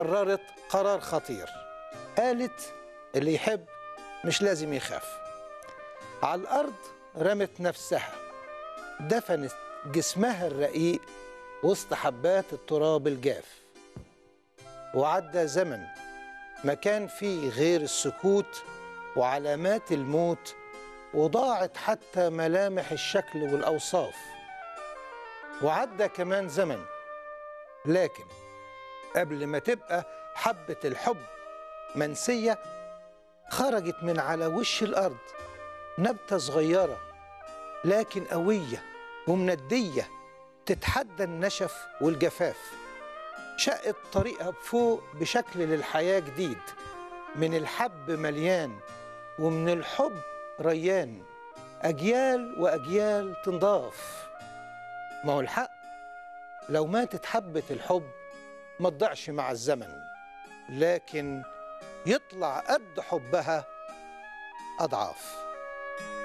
قررت قرار خطير قالت اللي يحب مش لازم يخاف على الأرض رمت نفسها دفنت جسمها الرقيق وسط حبات التراب الجاف وعدى زمن ما كان فيه غير السكوت وعلامات الموت وضاعت حتى ملامح الشكل والأوصاف وعدى كمان زمن لكن قبل ما تبقى حبة الحب منسية خرجت من على وش الأرض نبتة صغيرة لكن قوية ومندية تتحدى النشف والجفاف شقت طريقها فوق بشكل للحياة جديد من الحب مليان ومن الحب ريان أجيال وأجيال تنضاف ما هو الحق لو ماتت حبة الحب ما تضيعش مع الزمن لكن يطلع قد حبها أضعاف